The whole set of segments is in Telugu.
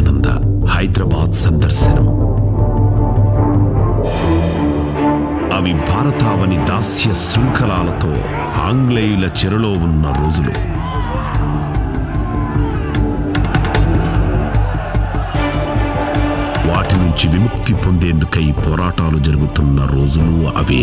వివేకానంద హైదరాబాద్ సందర్శనం అవి భారతావని దాస్య శృంఖలాలతో ఆంగ్లేయుల చెరలో ఉన్న రోజులు వాటి నుంచి విముక్తి పొందేందుకై పోరాటాలు జరుగుతున్న రోజులు అవే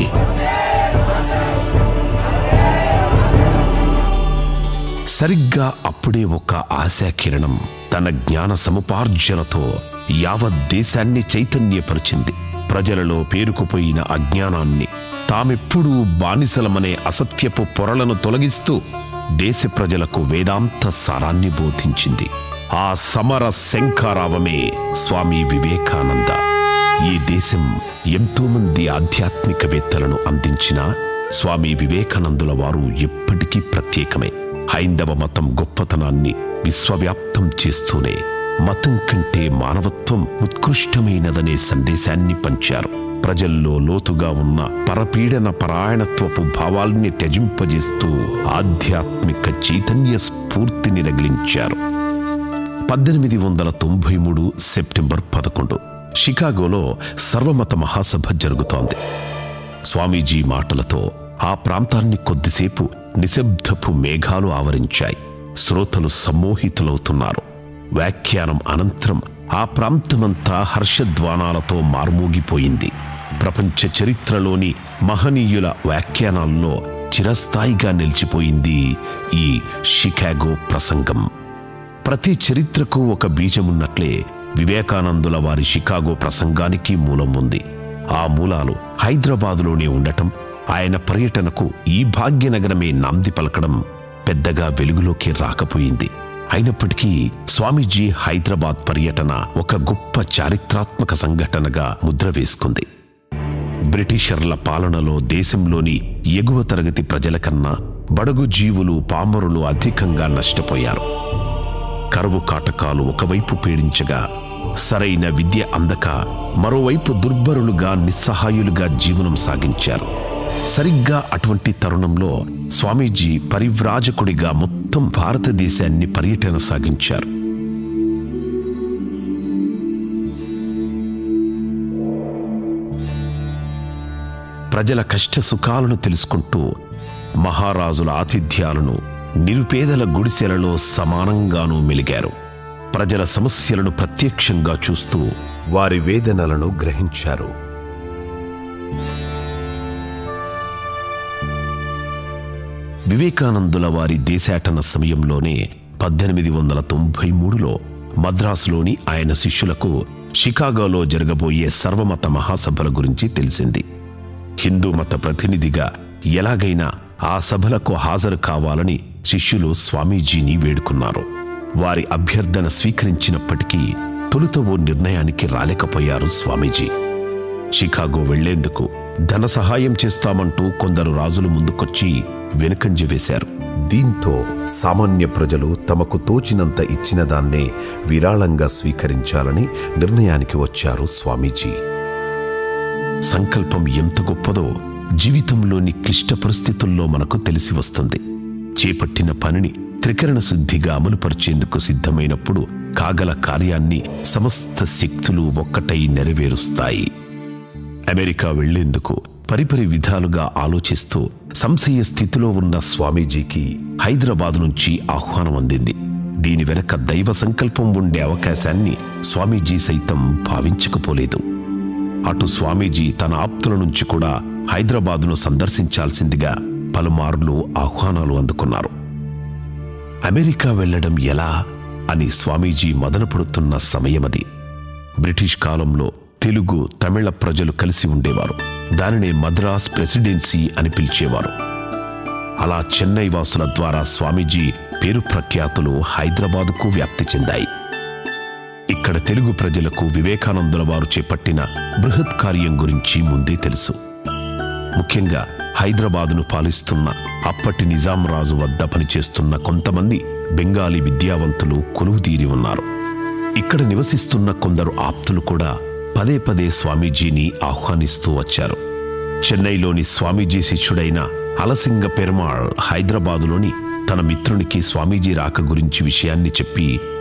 సరిగ్గా అప్పుడే ఒక ఆశాకిరణం తన జ్ఞాన సముపార్జనతో యావత్ దేశాన్ని చైతన్యపరిచింది ప్రజలలో పేరుకుపోయిన అజ్ఞానాన్ని తామెప్పుడూ బానిసలమనే అసత్యపు పొరలను తొలగిస్తూ దేశ ప్రజలకు వేదాంత సారాన్ని బోధించింది ఆ సమర శంఖారావమే స్వామి వివేకానంద ఈ దేశం ఎంతో మంది ఆధ్యాత్మికవేత్తలను అందించిన స్వామి వివేకానందుల వారు ఎప్పటికీ ప్రత్యేకమే హైందవ మతం గొప్పతనాన్ని విశ్వవ్యాప్తం చేస్తూనే మతం కంటే మానవత్వం ఉత్కృష్టమైనదనే సందేశాన్ని పంచారు ప్రజల్లో లోతుగా ఉన్న పరపీడన పరాయణత్వపు భావాల్ని త్యజింపజేస్తూ ఆధ్యాత్మిక చైతన్య స్ఫూర్తిని రగిలించారు పద్దెనిమిది వందల తొంభై మూడు సెప్టెంబర్ పదకొండు షికాగోలో సర్వమత మహాసభ జరుగుతోంది స్వామీజీ మాటలతో ఆ ప్రాంతాన్ని కొద్దిసేపు నిశ్శబ్దపు మేఘాలు ఆవరించాయి శ్రోతలు సమ్మోహితులవుతున్నారు వ్యాఖ్యానం అనంతరం ఆ ప్రాంతమంతా హర్షధ్వానాలతో మార్మోగిపోయింది ప్రపంచ చరిత్రలోని మహనీయుల వ్యాఖ్యానాల్లో చిరస్థాయిగా నిలిచిపోయింది ఈ షికాగో ప్రసంగం ప్రతి చరిత్రకు ఒక బీజమున్నట్లే వివేకానందుల వారి షికాగో ప్రసంగానికి మూలం ఉంది ఆ మూలాలు హైదరాబాదులోనే ఉండటం ఆయన పర్యటనకు ఈ భాగ్యనగరమే నాంది పలకడం పెద్దగా వెలుగులోకి రాకపోయింది అయినప్పటికీ స్వామీజీ హైదరాబాద్ పర్యటన ఒక గొప్ప చారిత్రాత్మక సంఘటనగా ముద్ర వేసుకుంది బ్రిటిషర్ల పాలనలో దేశంలోని ఎగువ తరగతి ప్రజల కన్నా బడుగు జీవులు పామరులు అధికంగా నష్టపోయారు కరువు కాటకాలు ఒకవైపు పీడించగా సరైన విద్య అందక మరోవైపు దుర్భరులుగా నిస్సహాయులుగా జీవనం సాగించారు సరిగ్గా అటువంటి తరుణంలో స్వామీజీ పరివ్రాజకుడిగా మొత్తం భారతదేశాన్ని పర్యటన సాగించారు ప్రజల కష్ట సుఖాలను తెలుసుకుంటూ మహారాజుల ఆతిథ్యాలను నిరుపేదల గుడిసెలలో సమానంగానూ మెలిగారు ప్రజల సమస్యలను ప్రత్యక్షంగా చూస్తూ వారి వేదనలను గ్రహించారు వివేకానందుల వారి దేశాటన సమయంలోనే పద్దెనిమిది వందల తొంభై మూడులో మద్రాసులోని ఆయన శిష్యులకు షికాగోలో జరగబోయే సర్వమత మహాసభల గురించి తెలిసింది హిందూ మత ప్రతినిధిగా ఎలాగైనా ఆ సభలకు హాజరు కావాలని శిష్యులు స్వామీజీని వేడుకున్నారు వారి అభ్యర్థన స్వీకరించినప్పటికీ తొలుత ఓ నిర్ణయానికి రాలేకపోయారు స్వామీజీ షికాగో వెళ్లేందుకు ధన సహాయం చేస్తామంటూ కొందరు రాజులు ముందుకొచ్చి వెనుకంజ వేశారు దీంతో సామాన్య ప్రజలు తమకు తోచినంత ఇచ్చిన దాన్నే విరాళంగా స్వీకరించాలని నిర్ణయానికి వచ్చారు స్వామీజీ సంకల్పం ఎంత గొప్పదో జీవితంలోని క్లిష్ట పరిస్థితుల్లో మనకు తెలిసి వస్తుంది చేపట్టిన పనిని త్రికరణ శుద్ధిగా అమలుపరిచేందుకు సిద్ధమైనప్పుడు కాగల కార్యాన్ని సమస్త శక్తులు ఒక్కటై నెరవేరుస్తాయి అమెరికా వెళ్లేందుకు పరిపరి విధాలుగా ఆలోచిస్తూ సంశయ స్థితిలో ఉన్న స్వామీజీకి హైదరాబాద్ నుంచి ఆహ్వానం అందింది దీని వెనక దైవ సంకల్పం ఉండే అవకాశాన్ని స్వామీజీ సైతం భావించకపోలేదు అటు స్వామీజీ తన ఆప్తుల నుంచి కూడా హైదరాబాదును సందర్శించాల్సిందిగా పలుమార్లు ఆహ్వానాలు అందుకున్నారు అమెరికా వెళ్లడం ఎలా అని స్వామీజీ మదనపడుతున్న సమయమది బ్రిటిష్ కాలంలో తెలుగు తమిళ ప్రజలు కలిసి ఉండేవారు దానినే మద్రాస్ ప్రెసిడెన్సీ అని పిలిచేవారు అలా చెన్నై వాసుల ద్వారా స్వామీజీ పేరు ప్రఖ్యాతులు హైదరాబాదుకు వ్యాప్తి చెందాయి ఇక్కడ తెలుగు ప్రజలకు వివేకానందుల వారు చేపట్టిన బృహత్ కార్యం గురించి ముందే తెలుసు ముఖ్యంగా హైదరాబాదును పాలిస్తున్న అప్పటి నిజాం రాజు వద్ద పనిచేస్తున్న కొంతమంది బెంగాలీ విద్యావంతులు కొలువుదీరి ఉన్నారు ఇక్కడ నివసిస్తున్న కొందరు ఆప్తులు కూడా పదే పదే స్వామీజీని ఆహ్వానిస్తూ వచ్చారు చెన్నైలోని స్వామీజీ శిష్యుడైన అలసింగ పెరుమాళ్ హైదరాబాదులోని తన మిత్రునికి స్వామీజీ రాక గురించి విషయాన్ని చెప్పి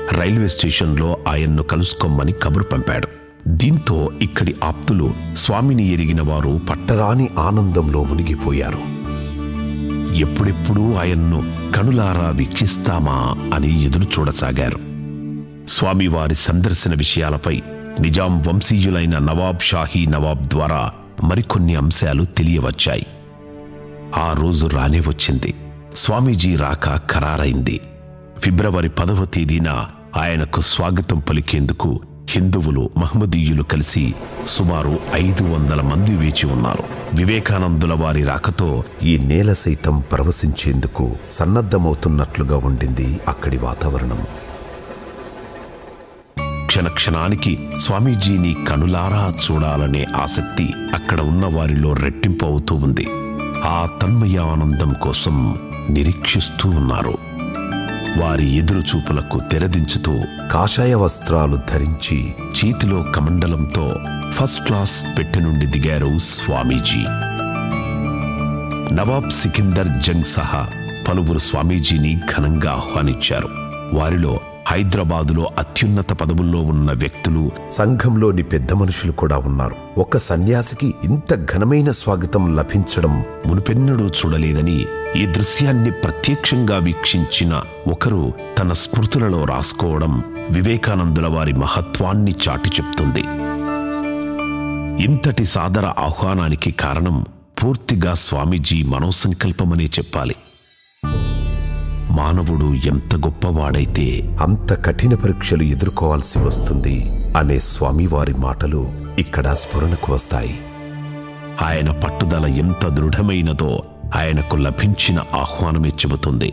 రైల్వే స్టేషన్లో ఆయన్ను కలుసుకోమని కబురు పంపాడు దీంతో ఇక్కడి ఆప్తులు స్వామిని ఎరిగిన వారు పట్టరాని ఆనందంలో మునిగిపోయారు ఎప్పుడెప్పుడు ఆయన్ను కనులారా వీక్షిస్తామా అని ఎదురు చూడసాగారు స్వామివారి సందర్శన విషయాలపై నిజాం వంశీయులైన నవాబ్ షాహీ నవాబ్ ద్వారా మరికొన్ని అంశాలు తెలియవచ్చాయి ఆ రోజు రానే వచ్చింది స్వామీజీ రాక ఖరారైంది ఫిబ్రవరి పదవ తేదీన ఆయనకు స్వాగతం పలికేందుకు హిందువులు మహమ్మదీయులు కలిసి సుమారు ఐదు వందల మంది వేచి ఉన్నారు వివేకానందుల వారి రాకతో ఈ నేల సైతం పరవశించేందుకు సన్నద్ధమవుతున్నట్లుగా ఉండింది అక్కడి వాతావరణం క్షణక్షణానికి స్వామీజీని కనులారా చూడాలనే ఆసక్తి అక్కడ ఉన్న వారిలో రెట్టింపు అవుతూ ఉంది ఆ తన్మయ ఆనందం కోసం నిరీక్షిస్తూ ఉన్నారు వారి ఎదురు చూపులకు తెరదించుతూ కాషాయ వస్త్రాలు ధరించి చేతిలో కమండలంతో ఫస్ట్ క్లాస్ పెట్టె నుండి దిగారు స్వామీజీ నవాబ్ సికిందర్ జంగ్ సహా పలువురు స్వామీజీని ఘనంగా ఆహ్వానించారు వారిలో హైదరాబాదులో అత్యున్నత పదవుల్లో ఉన్న వ్యక్తులు సంఘంలోని పెద్ద మనుషులు కూడా ఉన్నారు ఒక సన్యాసికి ఇంత ఘనమైన స్వాగతం లభించడం మునుపెన్నడూ చూడలేదని ఈ దృశ్యాన్ని ప్రత్యక్షంగా వీక్షించిన ఒకరు తన స్మృతులలో రాసుకోవడం వివేకానందుల వారి మహత్వాన్ని చాటి చెప్తుంది ఇంతటి సాదర ఆహ్వానానికి కారణం పూర్తిగా స్వామీజీ మనోసంకల్పమనే చెప్పాలి మానవుడు ఎంత గొప్పవాడైతే అంత కఠిన పరీక్షలు ఎదుర్కోవాల్సి వస్తుంది అనే స్వామివారి మాటలు ఇక్కడ స్ఫురణకు వస్తాయి ఆయన పట్టుదల ఎంత దృఢమైనదో ఆయనకు లభించిన ఆహ్వానమే చెబుతుంది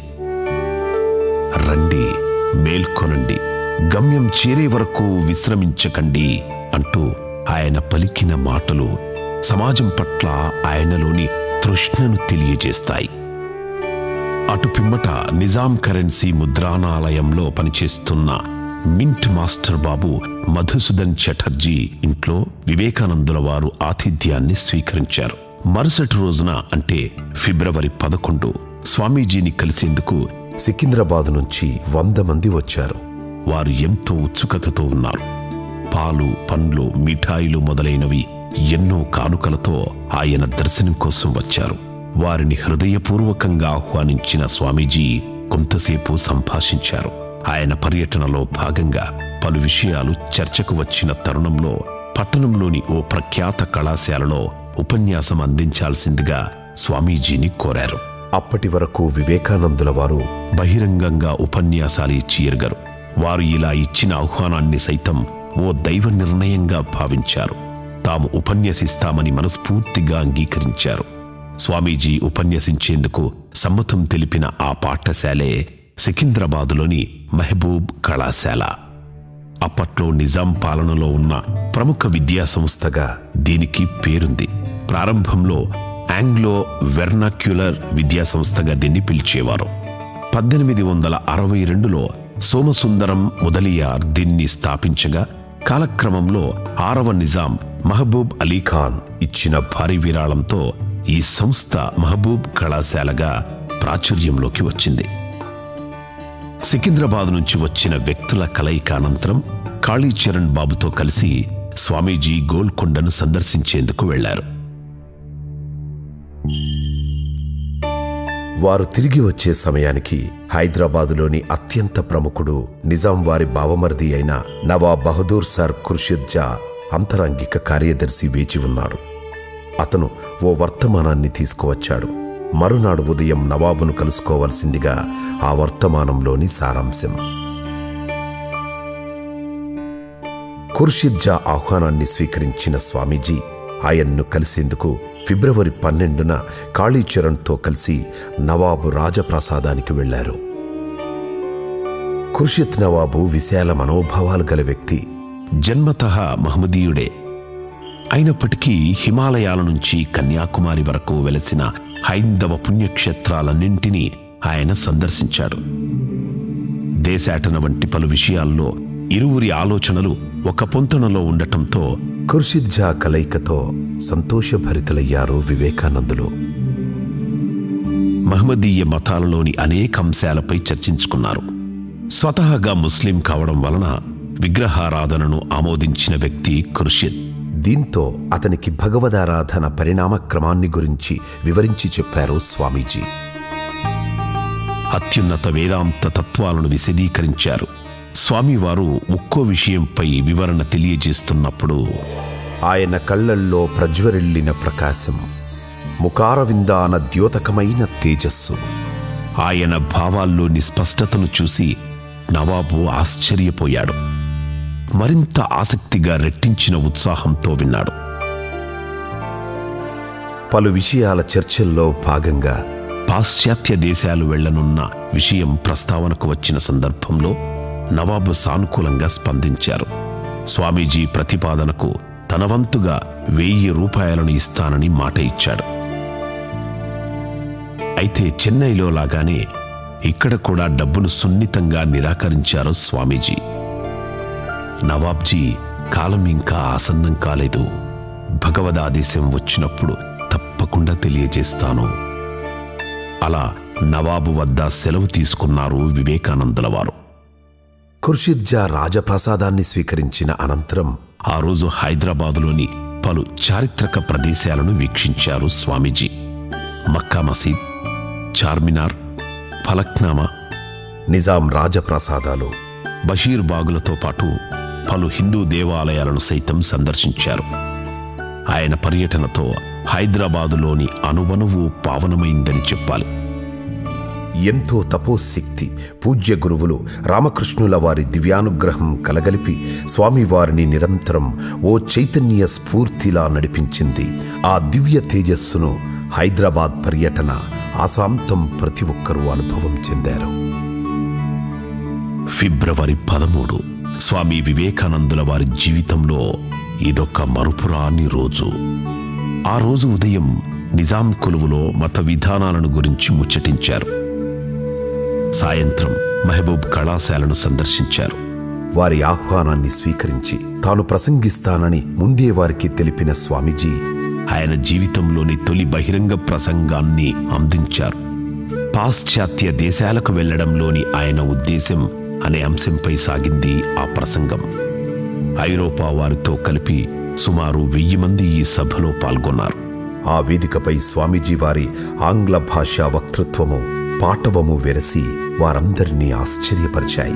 రండి మేల్కొనండి గమ్యం చేరే వరకు విశ్రమించకండి అంటూ ఆయన పలికిన మాటలు సమాజం పట్ల ఆయనలోని తృష్ణను తెలియజేస్తాయి అటు పిమ్మట నిజాం కరెన్సీ ముద్రానాలయంలో పనిచేస్తున్న మింట్ మాస్టర్ బాబు మధుసూదన్ చటర్జీ ఇంట్లో వివేకానందుల వారు ఆతిథ్యాన్ని స్వీకరించారు మరుసటి రోజున అంటే ఫిబ్రవరి పదకొండు స్వామీజీని కలిసేందుకు సికింద్రాబాద్ నుంచి వంద మంది వచ్చారు వారు ఎంతో ఉత్సుకతతో ఉన్నారు పాలు పండ్లు మిఠాయిలు మొదలైనవి ఎన్నో కానుకలతో ఆయన దర్శనం కోసం వచ్చారు వారిని హృదయపూర్వకంగా ఆహ్వానించిన స్వామీజీ కొంతసేపు సంభాషించారు ఆయన పర్యటనలో భాగంగా పలు విషయాలు చర్చకు వచ్చిన తరుణంలో పట్టణంలోని ఓ ప్రఖ్యాత కళాశాలలో ఉపన్యాసం అందించాల్సిందిగా స్వామీజీని కోరారు అప్పటి వరకు వివేకానందుల వారు బహిరంగంగా ఉపన్యాసాలు ఇచ్చి ఎరగరు వారు ఇలా ఇచ్చిన ఆహ్వానాన్ని సైతం ఓ దైవ నిర్ణయంగా భావించారు తాము ఉపన్యసిస్తామని మనస్ఫూర్తిగా అంగీకరించారు స్వామీజీ ఉపన్యసించేందుకు సమ్మతం తెలిపిన ఆ పాఠశాలే సికింద్రాబాదులోని మెహబూబ్ కళాశాల అప్పట్లో నిజాం పాలనలో ఉన్న ప్రముఖ విద్యా సంస్థగా దీనికి పేరుంది ప్రారంభంలో ఆంగ్లో వెర్నాక్యులర్ విద్యా సంస్థగా దీన్ని పిలిచేవారు పద్దెనిమిది వందల అరవై రెండులో సోమసుందరం ముదలియార్ దీన్ని స్థాపించగా కాలక్రమంలో ఆరవ నిజాం మహబూబ్ అలీ ఖాన్ ఇచ్చిన భారీ విరాళంతో ఈ సంస్థ మహబూబ్ కళాశాలగా ప్రాచుర్యంలోకి వచ్చింది సికింద్రాబాద్ నుంచి వచ్చిన వ్యక్తుల కలయిక అనంతరం కాళీచరణ్ బాబుతో కలిసి స్వామీజీ గోల్కొండను సందర్శించేందుకు వెళ్లారు వారు తిరిగి వచ్చే సమయానికి హైదరాబాదులోని అత్యంత ప్రముఖుడు నిజాం వారి బావమరిది అయిన నవాబ్ బహదూర్ సర్ ఖుర్షిద్ జా అంతరంగిక కార్యదర్శి వేచి ఉన్నాడు అతను ఓ వర్తమానాన్ని తీసుకువచ్చాడు మరునాడు ఉదయం నవాబును కలుసుకోవలసిందిగా ఆ వర్తమానంలోని సారాంశం ఖుర్షిద్ జా ఆహ్వానాన్ని స్వీకరించిన స్వామీజీ ఆయన్ను కలిసేందుకు ఫిబ్రవరి పన్నెండున కాళీచరణ్తో కలిసి నవాబు రాజప్రాసాదానికి వెళ్లారు ఖుర్షిద్ నవాబు విశాల మనోభావాలు గల వ్యక్తి జన్మతః మహమ్మదీయుడే అయినప్పటికీ హిమాలయాల నుంచి కన్యాకుమారి వరకు వెలసిన హైందవ పుణ్యక్షేత్రాలన్నింటినీ ఆయన సందర్శించాడు దేశాటన వంటి పలు విషయాల్లో ఇరువురి ఆలోచనలు ఒక పొంతనలో ఉండటంతో ఖుర్షిద్ జా కలయికతో సంతోషభరితులయ్యారు వివేకానందులు మహమ్మదీయ మతాలలోని అనేక అంశాలపై చర్చించుకున్నారు స్వతహాగా ముస్లిం కావడం వలన విగ్రహారాధనను ఆమోదించిన వ్యక్తి ఖుర్షిద్ దీంతో అతనికి భగవదారాధన పరిణామ క్రమాన్ని గురించి వివరించి చెప్పారు స్వామీజీ అత్యున్నత వేదాంత తత్వాలను విశదీకరించారు స్వామివారు ఒక్కో విషయంపై వివరణ తెలియజేస్తున్నప్పుడు ఆయన కళ్ళల్లో ప్రజ్వరిల్లిన ప్రకాశం ముఖారవిందాన ద్యోతకమైన తేజస్సు ఆయన భావాల్లోని స్పష్టతను చూసి నవాబు ఆశ్చర్యపోయాడు మరింత ఆసక్తిగా రెట్టించిన ఉత్సాహంతో విన్నాడు పలు విషయాల చర్చల్లో భాగంగా పాశ్చాత్య దేశాలు వెళ్లనున్న విషయం ప్రస్తావనకు వచ్చిన సందర్భంలో నవాబు సానుకూలంగా స్పందించారు స్వామీజీ ప్రతిపాదనకు తన వంతుగా వెయ్యి రూపాయలను ఇస్తానని మాట ఇచ్చాడు అయితే చెన్నైలో లాగానే ఇక్కడ కూడా డబ్బును సున్నితంగా నిరాకరించారు స్వామీజీ నవాబ్జీ కాలం ఇంకా ఆసన్నం కాలేదు భగవదాదేశం వచ్చినప్పుడు తప్పకుండా తెలియజేస్తాను అలా నవాబు వద్ద సెలవు తీసుకున్నారు వివేకానందుల వారు ఖుర్షిద్ జా రాజప్రసాదాన్ని స్వీకరించిన అనంతరం ఆ రోజు హైదరాబాదులోని పలు చారిత్రక ప్రదేశాలను వీక్షించారు స్వామీజీ మక్కా మసీద్ చార్మినార్ ఫలక్నామా నిజాం రాజప్రసాదాలు బషీర్ బాగులతో పాటు పలు హిందూ దేవాలయాలను సైతం సందర్శించారు ఆయన పర్యటనతో హైదరాబాదులోని అనువనువు పావనమైందని చెప్పాలి ఎంతో తపోశక్తి పూజ్య గురువులు రామకృష్ణుల వారి దివ్యానుగ్రహం కలగలిపి స్వామివారిని నిరంతరం ఓ చైతన్య స్ఫూర్తిలా నడిపించింది ఆ దివ్య తేజస్సును హైదరాబాద్ పర్యటన ఆసాంతం ప్రతి ఒక్కరూ అనుభవం చెందారు ఫిబ్రవరి పదమూడు స్వామి వివేకానందుల వారి జీవితంలో ఇదొక మరుపురాని రోజు ఆ రోజు ఉదయం నిజాం కొలువులో మత విధానాలను గురించి ముచ్చటించారు సాయంత్రం మహబూబ్ కళాశాలను సందర్శించారు వారి ఆహ్వానాన్ని స్వీకరించి తాను ప్రసంగిస్తానని ముందే వారికి తెలిపిన స్వామీజీ ఆయన జీవితంలోని తొలి బహిరంగ ప్రసంగాన్ని అందించారు పాశ్చాత్య దేశాలకు వెళ్లడంలోని ఆయన ఉద్దేశం అనే అంశంపై సాగింది ఆ ప్రసంగం ఐరోపా వారితో కలిపి సుమారు వెయ్యి మంది ఈ సభలో పాల్గొన్నారు ఆ వేదికపై స్వామీజీ వారి ఆంగ్ల భాషా వక్తృత్వము పాటవము వెరసి వారందరినీ ఆశ్చర్యపరిచాయి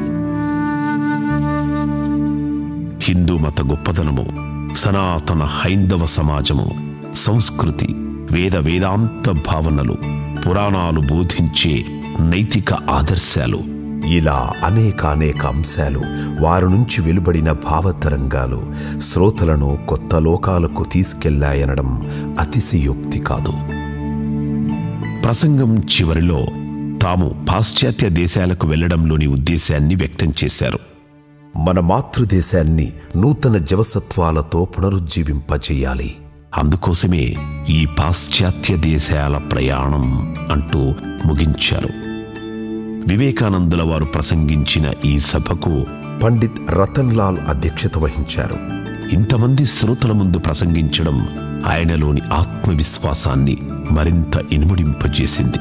హిందూ మత గొప్పదనము సనాతన హైందవ సమాజము సంస్కృతి వేద వేదాంత భావనలు పురాణాలు బోధించే నైతిక ఆదర్శాలు ఇలా అనేక అనేక అంశాలు వారి నుంచి వెలువడిన భావతరంగాలు శ్రోతలను కొత్త లోకాలకు తీసుకెళ్లాయనడం అతిశయోక్తి కాదు ప్రసంగం చివరిలో తాము పాశ్చాత్య దేశాలకు వెళ్లడంలోని ఉద్దేశాన్ని వ్యక్తం చేశారు మన మాతృదేశాన్ని నూతన జవసత్వాలతో పునరుజ్జీవింపచేయాలి అందుకోసమే ఈ పాశ్చాత్య దేశాల ప్రయాణం అంటూ ముగించారు వివేకానందుల వారు ప్రసంగించిన ఈ సభకు పండిత్ రతన్ లాల్ అధ్యక్షత వహించారు ఇంతమంది శ్రోతల ముందు ప్రసంగించడం ఆయనలోని ఆత్మవిశ్వాసాన్ని మరింత ఇనుముడింపజేసింది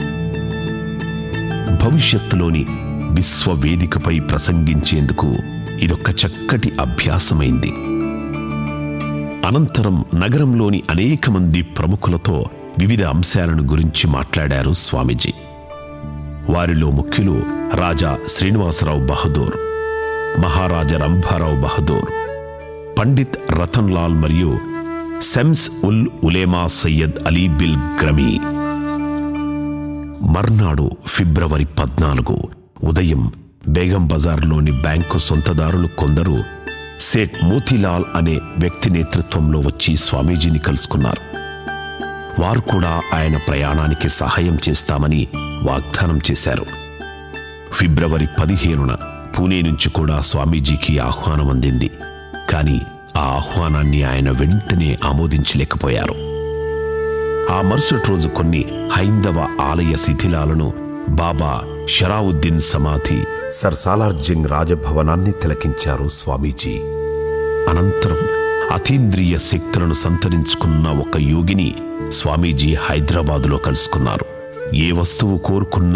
భవిష్యత్తులోని విశ్వవేదికపై ప్రసంగించేందుకు ఇదొక చక్కటి అభ్యాసమైంది అనంతరం నగరంలోని అనేక మంది ప్రముఖులతో వివిధ అంశాలను గురించి మాట్లాడారు స్వామీజీ వారిలో ముఖ్యులు రాజా శ్రీనివాసరావు బహదూర్ మహారాజా రంభారావు బహదూర్ పండిత్ రతన్ లాల్ మరియు సెమ్స్ ఉల్ ఉలేమా సయ్యద్ అలీ బిల్ గ్రమీ మర్నాడు ఫిబ్రవరి పద్నాలుగు ఉదయం బేగం బజార్లోని బ్యాంకు సొంతదారులు కొందరు సేట్ మోతీలాల్ అనే వ్యక్తి నేతృత్వంలో వచ్చి స్వామీజీని కలుసుకున్నారు వారు కూడా ఆయన ప్రయాణానికి సహాయం చేస్తామని వాగ్దానం చేశారు ఫిబ్రవరి పదిహేనున పూణే నుంచి కూడా స్వామీజీకి ఆహ్వానం అందింది కానీ ఆ ఆహ్వానాన్ని ఆయన వెంటనే ఆమోదించలేకపోయారు ఆ మరుసటి రోజు కొన్ని హైందవ ఆలయ శిథిలాలను బాబా షరావుద్దీన్ సమాధి సర్ సాలార్జింగ్ రాజభవనాన్ని తిలకించారు స్వామీజీ అనంతరం అతీంద్రియ శక్తులను సంతరించుకున్న ఒక యోగిని స్వామీజీ హైదరాబాదులో కలుసుకున్నారు ఏ వస్తువు కోరుకున్నా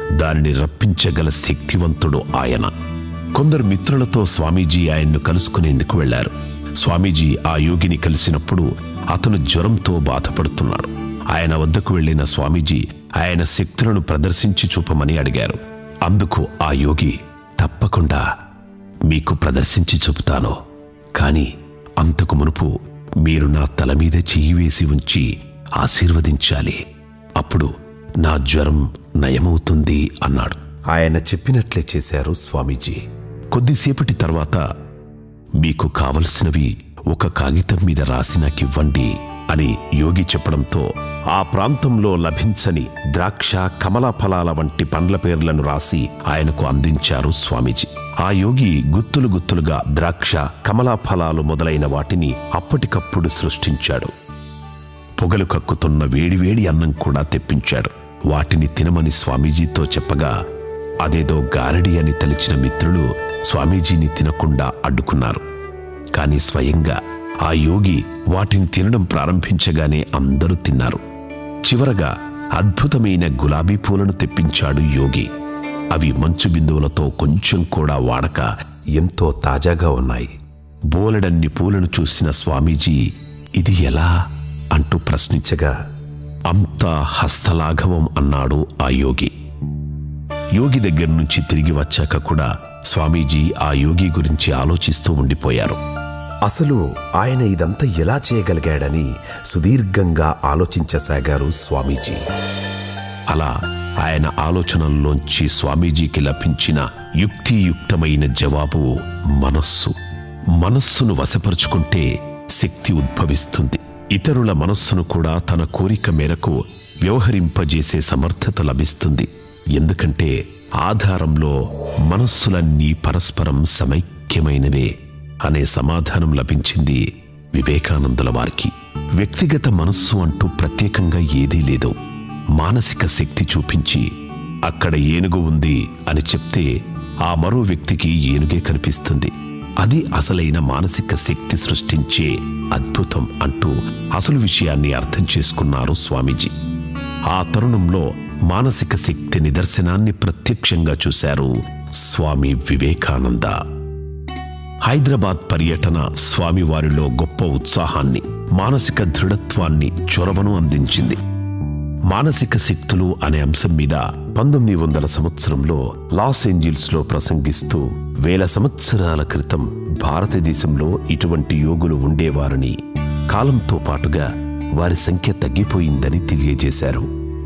దానిని రప్పించగల శక్తివంతుడు ఆయన కొందరు మిత్రులతో స్వామీజీ ఆయన్ను కలుసుకునేందుకు వెళ్లారు స్వామీజీ ఆ యోగిని కలిసినప్పుడు అతను జ్వరంతో బాధపడుతున్నాడు ఆయన వద్దకు వెళ్లిన స్వామీజీ ఆయన శక్తులను ప్రదర్శించి చూపమని అడిగారు అందుకు ఆ యోగి తప్పకుండా మీకు ప్రదర్శించి చూపుతాను కాని అంతకు మునుపు మీరు నా తల మీద చెయ్యి వేసి ఉంచి ఆశీర్వదించాలి అప్పుడు నా జ్వరం నయమవుతుంది అన్నాడు ఆయన చెప్పినట్లే చేశారు స్వామీజీ కొద్దిసేపటి తర్వాత మీకు కావలసినవి ఒక కాగితం మీద రాసి నాకివ్వండి అని యోగి చెప్పడంతో ఆ ప్రాంతంలో లభించని ద్రాక్ష కమల ఫలాల వంటి పండ్ల పేర్లను రాసి ఆయనకు అందించారు స్వామీజీ ఆ యోగి గుత్తులు గుత్తులుగా ద్రాక్ష కమలా ఫలాలు మొదలైన వాటిని అప్పటికప్పుడు సృష్టించాడు పొగలు కక్కుతున్న వేడివేడి అన్నం కూడా తెప్పించాడు వాటిని తినమని స్వామీజీతో చెప్పగా అదేదో గారడి అని తలిచిన మిత్రులు స్వామీజీని తినకుండా అడ్డుకున్నారు కాని స్వయంగా ఆ యోగి వాటిని తినడం ప్రారంభించగానే అందరూ తిన్నారు చివరగా అద్భుతమైన గులాబీ పూలను తెప్పించాడు యోగి అవి మంచు బిందువులతో కొంచెం కూడా వాడక ఎంతో తాజాగా ఉన్నాయి బోలెడన్ని పూలను చూసిన స్వామీజీ ఇది ఎలా అంటూ ప్రశ్నించగా అంతా హస్తలాఘవం అన్నాడు ఆ యోగి యోగి దగ్గర నుంచి తిరిగి వచ్చాక కూడా స్వామీజీ ఆ యోగి గురించి ఆలోచిస్తూ ఉండిపోయారు అసలు ఆయన ఇదంతా ఎలా చేయగలిగాడని సుదీర్ఘంగా ఆలోచించసాగారు స్వామీజీ అలా ఆయన ఆలోచనల్లోంచి స్వామీజీకి లభించిన యుక్తియుక్తమైన జవాబు మనస్సు మనస్సును వశపరుచుకుంటే శక్తి ఉద్భవిస్తుంది ఇతరుల మనస్సును కూడా తన కోరిక మేరకు వ్యవహరింపజేసే సమర్థత లభిస్తుంది ఎందుకంటే ఆధారంలో మనస్సులన్నీ పరస్పరం సమైక్యమైనవే అనే సమాధానం లభించింది వివేకానందుల వారికి వ్యక్తిగత మనస్సు అంటూ ప్రత్యేకంగా ఏదీ లేదు మానసిక శక్తి చూపించి అక్కడ ఏనుగు ఉంది అని చెప్తే ఆ మరో వ్యక్తికి ఏనుగే కనిపిస్తుంది అది అసలైన మానసిక శక్తి సృష్టించే అద్భుతం అంటూ అసలు విషయాన్ని అర్థం చేసుకున్నారు స్వామీజీ ఆ తరుణంలో మానసిక శక్తి నిదర్శనాన్ని ప్రత్యక్షంగా చూశారు స్వామి వివేకానంద హైదరాబాద్ పర్యటన స్వామివారిలో గొప్ప ఉత్సాహాన్ని మానసిక దృఢత్వాన్ని చొరవను అందించింది మానసిక శక్తులు అనే అంశం మీద పంతొమ్మిది వందల సంవత్సరంలో లాస్ ఏంజిల్స్ లో ప్రసంగిస్తూ వేల సంవత్సరాల క్రితం భారతదేశంలో ఇటువంటి యోగులు ఉండేవారని కాలంతో పాటుగా వారి సంఖ్య తగ్గిపోయిందని తెలియజేశారు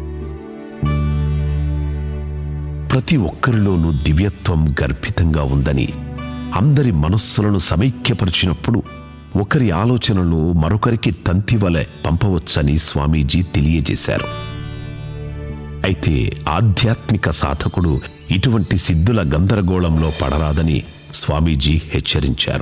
ప్రతి ఒక్కరిలోనూ దివ్యత్వం గర్భితంగా ఉందని అందరి మనస్సులను సమైక్యపరిచినప్పుడు ఒకరి ఆలోచనలు మరొకరికి తంతి వలె పంపవచ్చని స్వామీజీ తెలియజేశారు అయితే ఆధ్యాత్మిక సాధకుడు ఇటువంటి సిద్ధుల గందరగోళంలో పడరాదని స్వామీజీ హెచ్చరించారు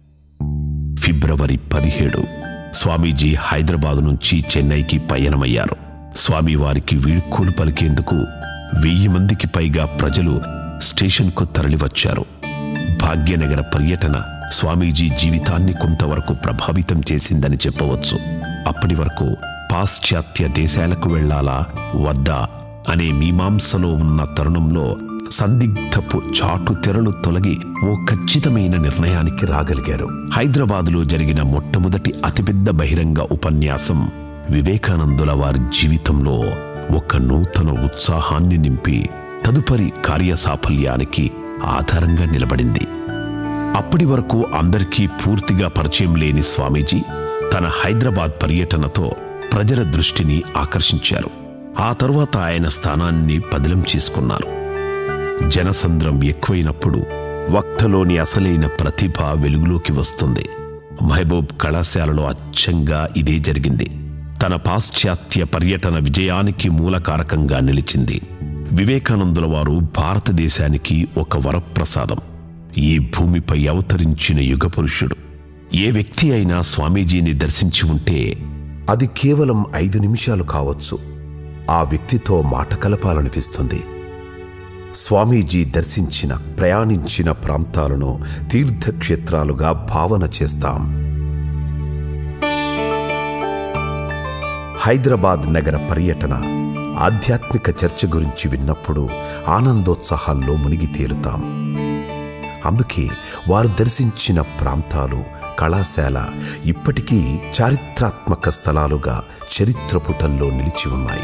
ఫిబ్రవరి పదిహేడు స్వామీజీ హైదరాబాద్ నుంచి చెన్నైకి పయనమయ్యారు స్వామివారికి వీడ్కోలు పలికేందుకు వెయ్యి మందికి పైగా ప్రజలు స్టేషన్కు తరలివచ్చారు భాగ్యనగర పర్యటన స్వామీజీ జీవితాన్ని కొంతవరకు ప్రభావితం చేసిందని చెప్పవచ్చు అప్పటి వరకు పాశ్చాత్య దేశాలకు వెళ్లాలా వద్దా అనే మీమాంసలో ఉన్న తరుణంలో సందిగ్ధపు చాటు తెరలు తొలగి ఓ ఖచ్చితమైన నిర్ణయానికి రాగలిగారు హైదరాబాదులో జరిగిన మొట్టమొదటి అతిపెద్ద బహిరంగ ఉపన్యాసం వివేకానందుల వారి జీవితంలో ఒక నూతన ఉత్సాహాన్ని నింపి తదుపరి కార్యసాఫల్యానికి ఆధారంగా నిలబడింది అప్పటి వరకు అందరికీ పూర్తిగా పరిచయం లేని స్వామీజీ తన హైదరాబాద్ పర్యటనతో ప్రజల దృష్టిని ఆకర్షించారు ఆ తరువాత ఆయన స్థానాన్ని పదిలం చేసుకున్నారు జనసంద్రం ఎక్కువైనప్పుడు వక్తలోని అసలైన ప్రతిభ వెలుగులోకి వస్తుంది మహబూబ్ కళాశాలలో అచ్చంగా ఇదే జరిగింది తన పాశ్చాత్య పర్యటన విజయానికి మూలకారకంగా నిలిచింది వివేకానందుల వారు భారతదేశానికి ఒక వరప్రసాదం ఈ భూమిపై అవతరించిన యుగపురుషుడు ఏ వ్యక్తి అయినా స్వామీజీని దర్శించి ఉంటే అది కేవలం ఐదు నిమిషాలు కావచ్చు ఆ వ్యక్తితో మాట కలపాలనిపిస్తుంది స్వామీజీ దర్శించిన ప్రయాణించిన ప్రాంతాలను తీర్థక్షేత్రాలుగా భావన చేస్తాం హైదరాబాద్ నగర పర్యటన ఆధ్యాత్మిక చర్చ గురించి విన్నప్పుడు ఆనందోత్సాహాల్లో మునిగి తేలుతాం అందుకే వారు దర్శించిన ప్రాంతాలు కళాశాల ఇప్పటికీ చారిత్రాత్మక స్థలాలుగా చరిత్ర పుటల్లో నిలిచి ఉన్నాయి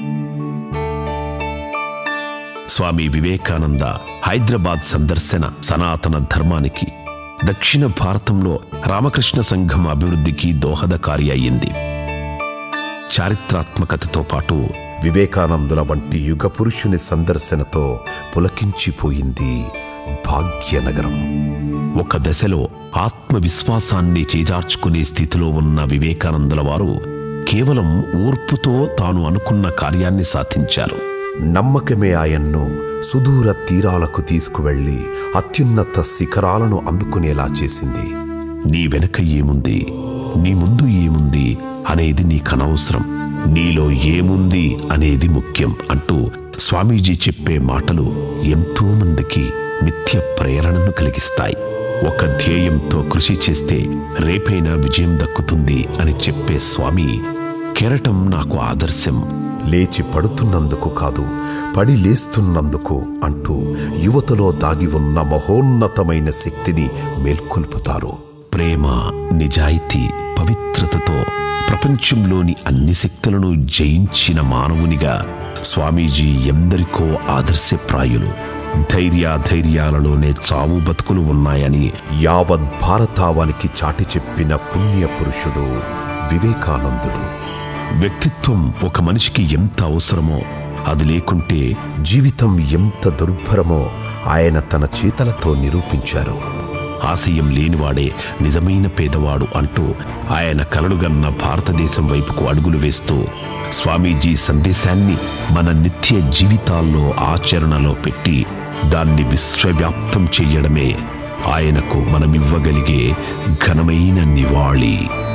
స్వామి వివేకానంద హైదరాబాద్ సందర్శన సనాతన ధర్మానికి దక్షిణ భారతంలో రామకృష్ణ సంఘం అభివృద్ధికి దోహదకారి అయ్యింది చారిత్రాత్మకతతో పాటు వివేకానందుల వంటి యుగ పురుషుని సందర్శనతో పులకించిపోయింది భాగ్యనగరం ఒక దశలో ఆత్మవిశ్వాసాన్ని చేజార్చుకునే స్థితిలో ఉన్న వివేకానందుల వారు కేవలం ఓర్పుతో తాను అనుకున్న కార్యాన్ని సాధించారు నమ్మకమే ఆయన్ను సుదూర తీరాలకు తీసుకువెళ్లి అత్యున్నత శిఖరాలను అందుకునేలా చేసింది నీ వెనక ఏముంది నీ ముందు ఏముంది అనేది నీకనవసరం నీలో ఏముంది అనేది ముఖ్యం అంటూ స్వామీజీ చెప్పే మాటలు ఎంతో మందికి నిత్య ప్రేరణను కలిగిస్తాయి ఒక ధ్యేయంతో కృషి చేస్తే రేపైనా విజయం దక్కుతుంది అని చెప్పే స్వామి కెరటం నాకు ఆదర్శం లేచి పడుతున్నందుకు కాదు పడి లేస్తున్నందుకు అంటూ యువతలో దాగి ఉన్న మహోన్నతమైన శక్తిని మేల్కొల్పుతారు ప్రేమ నిజాయితీ పవిత్రతతో ప్రపంచంలోని అన్ని శక్తులను జయించిన మానవునిగా స్వామీజీ ఎందరికో ఆదర్శప్రాయులు ధైర్యాధైర్యాలలోనే చావు బతుకులు ఉన్నాయని యావత్ భారతావానికి చాటి చెప్పిన పుణ్య పురుషుడు వివేకానందుడు వ్యక్తిత్వం ఒక మనిషికి ఎంత అవసరమో అది లేకుంటే జీవితం ఎంత దుర్భరమో ఆయన తన చేతలతో నిరూపించారు ఆశయం లేనివాడే నిజమైన పేదవాడు అంటూ ఆయన కలలుగన్న భారతదేశం వైపుకు అడుగులు వేస్తూ స్వామీజీ సందేశాన్ని మన నిత్య జీవితాల్లో ఆచరణలో పెట్టి దాన్ని విశ్వవ్యాప్తం చెయ్యడమే ఆయనకు మనమివ్వగలిగే ఘనమైన నివాళి